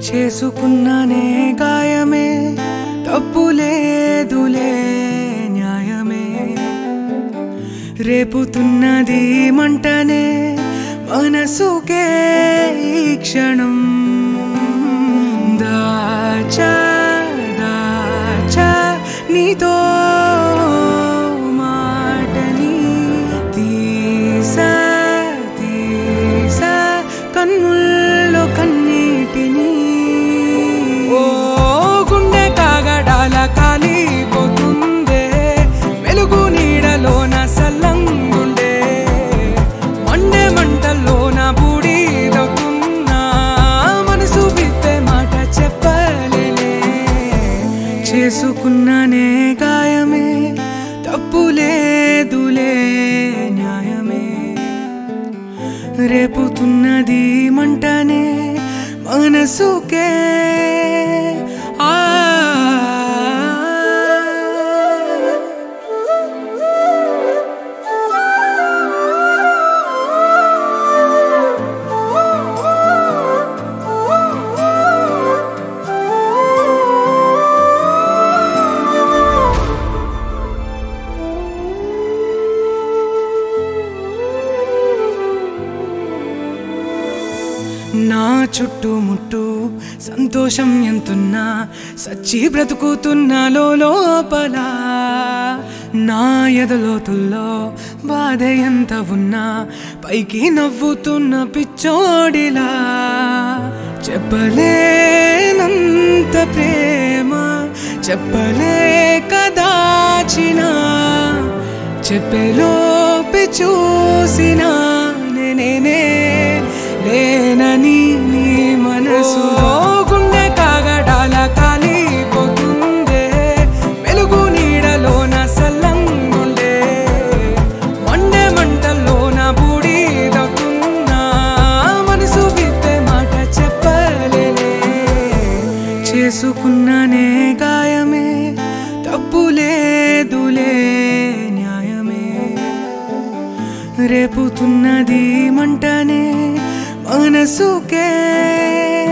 చేసుకున్నానే గాయమే తప్పు లేదులే న్యాయమే రేపుతున్నది మంటనే మనసుకే ఈ క్షణం దాచా దాచా నీతో మాటని తీసా తీసా కన్నుల్లో కన్నీటిని ఓ గుండె కాగడాల కాలిపోతుందే వెలుగు నీడలోన సల్లంగుండే మండే మంటల్లోన బూడిదవుతున్నా మనసు విత్తే మాట చెప్పలేనే చేసుకున్నానే గాయమే తప్పు లేదులే న్యాయమే రేపుతున్నది మంటనే మనసుకే ఆ నా చుట్టుముట్టు సంతోషం ఎంతున్నా సచ్చి బ్రతుకుతున్నా లోపల నా ఎదలోతుల్లో బాధ ఎంత ఉన్నా పైకి నవ్వుతున్న పిచ్చోడిలా చెప్పలేనంత ప్రేమ చెప్పలేక దాచినా చెప్పేలోపి చూసినా నేనే లేనని నీ మనసు గుండె కాగడాల కాలిపోతుందే వెలుగు నీడలోన సల్లంగుండే మండే మంటల్లోన బూడిదవుతున్నా మనసు విత్తే మాట చెప్పలేనే చేసుకున్నానే గాయమే తప్పు లేదులే న్యాయమే రేపుతున్నది మంటనే మనసుకే